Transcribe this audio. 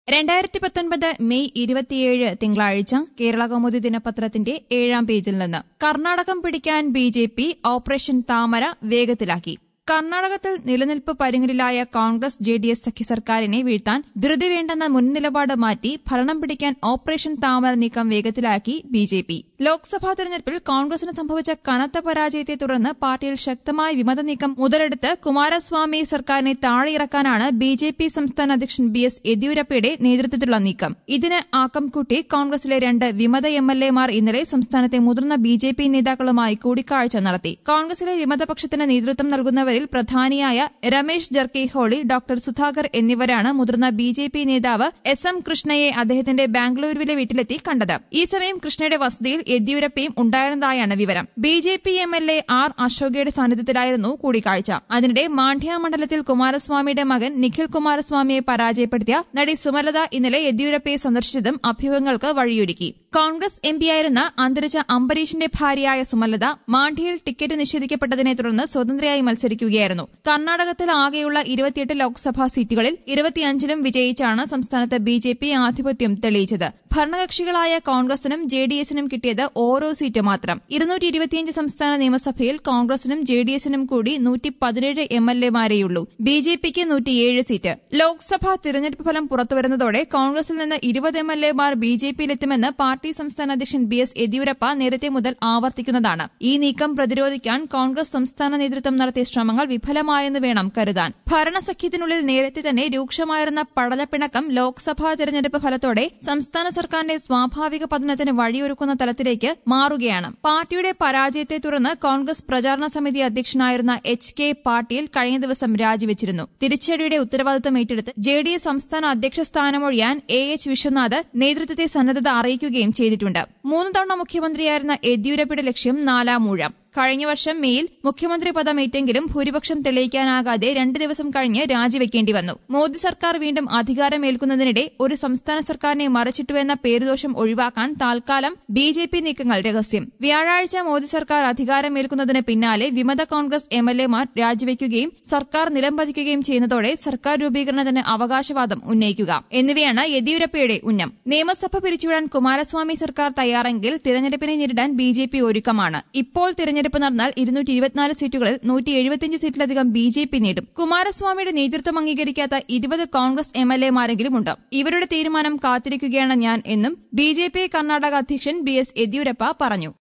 രണ്ടായിരത്തി പത്തൊൻപത് മെയ് ഇരുപത്തിയേഴ് തിങ്കളാഴ്ച കേരള കൗമുദി ദിനപത്രത്തിന്റെ ഏഴാം പേജിൽ നിന്ന് കർണാടകം പിടിക്കാൻ ബി ജെ പി ഓപ്പറേഷൻ താമര വേഗത്തിലാക്കി കർണാടകത്തിൽ നിലനിൽപ്പ് പരുങ്ങലിലായ കോൺഗ്രസ് ജെ ഡി എസ് സഖ്യ സർക്കാരിനെ വീഴ്ത്താൻ ധൃതി വേണ്ടെന്ന മുൻനിലപാട് മാറ്റി ഭരണം പിടിക്കാൻ ഓപ്പറേഷൻ താമര നീക്കം വേഗത്തിലാക്കി ബി ജെ പി ലോക്സഭാ തെരഞ്ഞെടുപ്പിൽ കോൺഗ്രസിന് സംഭവിച്ച കനത്ത പരാജയത്തെ തുടർന്ന് പാർട്ടിയിൽ ശക്തമായ വിമത നീക്കം മുതലെടുത്ത് കുമാരസ്വാമി സർക്കാരിനെ താഴെയിറക്കാനാണ് ബി ജെ പി സംസ്ഥാന അധ്യക്ഷൻ ബി എസ് യെദ്യൂരപ്പയുടെ നേതൃത്വത്തിലുള്ള നീക്കം ഇതിന് ആക്കം കൂട്ടി കോൺഗ്രസിലെ രണ്ട് വിമത എം എൽ എമാർ ഇന്നലെ സംസ്ഥാനത്തെ മുതിർന്ന ബി ജെ പി നേതാക്കളുമായി കൂടിക്കാഴ്ച നടത്തി കോൺഗ്രസിലെ വിമതപക്ഷത്തിന് നേതൃത്വം നൽകുന്നവരിൽ പ്രധാനിയായ രമേശ് ജർക്കിഹോളി ഡോക്ടർ സുധാകർ എന്നിവരാണ് മുതിർന്ന ബി ജെ പി നേതാവ് എസ് എം കൃഷ്ണയെ അദ്ദേഹത്തിന്റെ ബാംഗ്ലൂരുവിലെ വീട്ടിലെത്തി കണ്ടത് ഈ സമയം കൃഷ്ണയുടെ വസതിയിൽ യെദ്യൂരപ്പയും ഉണ്ടായിരുന്നതായാണ് വിവരം B J P M L A R അശോകയുടെ സാന്നിധ്യത്തിലായിരുന്നു കൂടിക്കാഴ്ച അതിനിടെ മാണ്ഡ്യ മണ്ഡലത്തിൽ കുമാരസ്വാമിയുടെ മകൻ നിഖിൽ കുമാരസ്വാമിയെ പരാജയപ്പെടുത്തിയ നടി സുമലത ഇന്നലെ യെദ്യൂരപ്പയെ സന്ദർശിച്ചതും അഭ്യൂഹങ്ങൾക്ക് വഴിയൊരുക്കി കോൺഗ്രസ് എം പിയായിരുന്ന അന്തരിച്ച അംബരീഷിന്റെ ഭാര്യയായ സുമലത മാണ്ഡ്യയിൽ ടിക്കറ്റ് നിഷേധിക്കപ്പെട്ടതിനെ തുടർന്ന് സ്വതന്ത്രയായി മത്സരിക്കുകയായിരുന്നു കർണാടകത്തിൽ ആകെയുള്ള ഇരുപത്തിയെട്ട് ലോക്സഭാ സീറ്റുകളിൽ ഇരുപത്തിയഞ്ചിലും വിജയിച്ചാണ് സംസ്ഥാനത്ത് ബി ജെ പി ആധിപത്യം തെളിയിച്ചത് ഭരണകക്ഷികളായ കോൺഗ്രസിനും ജെ ഡി എസിനും കിട്ടിയത് ഓരോ സീറ്റ് മാത്രം ഇരുന്നൂറ്റി ഇരുപത്തിയഞ്ച് സംസ്ഥാന നിയമസഭയിൽ കോൺഗ്രസിനും ജെ ഡി എസിനും കൂടി നൂറ്റി പതിനേഴ് എം എൽ എമാരെയുള്ളൂ ബി ജെ പിക്ക് നൂറ്റിയേഴ് സീറ്റ് ലോക്സഭാ തിരഞ്ഞെടുപ്പ് ഫലം പുറത്തുവരുന്നതോടെ കോൺഗ്രസിൽ നിന്ന് ഇരുപത് എം എൽ എമാർ ബി ജെ പിയിലെത്തുമെന്ന് പാർട്ടി സംസ്ഥാന അധ്യക്ഷൻ ബി എസ് യെദ്യൂരപ്പ നേരത്തെ മുതൽ ആവർത്തിക്കുന്നതാണ് ഈ നീക്കം പ്രതിരോധിക്കാൻ കോൺഗ്രസ് സംസ്ഥാന നേതൃത്വം നടത്തിയ ശ്രമങ്ങൾ വിഫലമായെന്ന് വേണം കരുതാൻ ഭരണസഖ്യത്തിനുള്ളിൽ നേരത്തെ തന്നെ രൂക്ഷമായിരുന്ന പടലപ്പിണക്കം ലോക്സഭാ തെരഞ്ഞെടുപ്പ് ഫലത്തോടെ സംസ്ഥാന സർക്കാരിന്റെ സ്വാഭാവിക പതനത്തിന് വഴിയൊരുക്കുന്ന തലത്തിലേക്ക് മാറുകയാണ് പാർട്ടിയുടെ പരാജയത്തെ തുടർന്ന് കോൺഗ്രസ് പ്രചാരണ സമിതി അധ്യക്ഷനായിരുന്ന എച്ച് കെ പാട്ടീൽ കഴിഞ്ഞ ദിവസം രാജിവെച്ചിരുന്നു തിരിച്ചടിയുടെ ഉത്തരവാദിത്തം ഏറ്റെടുത്ത് ജെ ഡി എസ് സംസ്ഥാന അധ്യക്ഷ സ്ഥാനമൊഴിയാൻ എ എച്ച് വിശ്വനാഥ് നേതൃത്വത്തെ സന്നദ്ധത അറിയിക്കുകയും ചെയ്തിട്ടുണ്ട് മൂന്ന് തവണ മുഖ്യമന്ത്രിയായിരുന്ന യെദ്യൂരപ്പയുടെ ലക്ഷ്യം നാലാം മൂഴം കഴിഞ്ഞ വർഷം മെയിൽ മുഖ്യമന്ത്രി പദമേറ്റെങ്കിലും ഭൂരിപക്ഷം തെളിയിക്കാനാകാതെ രണ്ട് ദിവസം കഴിഞ്ഞ് രാജിവെക്കേണ്ടി വന്നു മോദി സർക്കാർ വീണ്ടും അധികാരമേൽക്കുന്നതിനിടെ ഒരു സംസ്ഥാന സർക്കാരിനെ മറിച്ചിട്ടുവെന്ന പേരുദോഷം ഒഴിവാക്കാൻ താൽക്കാലം ബി ജെ പി നീക്കങ്ങൾ രഹസ്യം വ്യാഴാഴ്ച മോദി സർക്കാർ അധികാരമേൽക്കുന്നതിന് പിന്നാലെ വിമത കോൺഗ്രസ് എം എൽ എമാർ രാജിവെക്കുകയും സർക്കാർ നിലംപതിക്കുകയും ചെയ്യുന്നതോടെ സർക്കാർ രൂപീകരണത്തിന് അവകാശവാദം ഉന്നയിക്കുക എന്നിവയാണ് യെദ്യൂരപ്പയുടെ ഉന്നം നിയമസഭ പിരിച്ചുവിടാൻ കുമാരസ്വാമി സർക്കാർ തയ്യാറെങ്കിൽ തിരഞ്ഞെടുപ്പിനെ നേരിടാൻ ബി ജെ പി ഒരുക്കമാണ് ഇപ്പോൾ തിരഞ്ഞെടുപ്പ് നടന്നാൽ ഇരുന്നൂറ്റി ഇരുപത്തിനാല് സീറ്റുകളിൽ നൂറ്റി എഴുപത്തിയഞ്ച് സീറ്റിലധികം ബി ജെ പി നേടും കുമാരസ്വാമിയുടെ നേതൃത്വം അംഗീകരിക്കാത്ത ഇരുപത് കോൺഗ്രസ് എം എൽ എമാരെങ്കിലുമുണ്ട് ഇവരുടെ തീരുമാനം കാത്തിരിക്കുകയാണ് ഞാൻ എന്നും ബി ജെ പി കർണാടക അധ്യക്ഷൻ ബി എസ് യെദ്യൂരപ്പ പറഞ്ഞു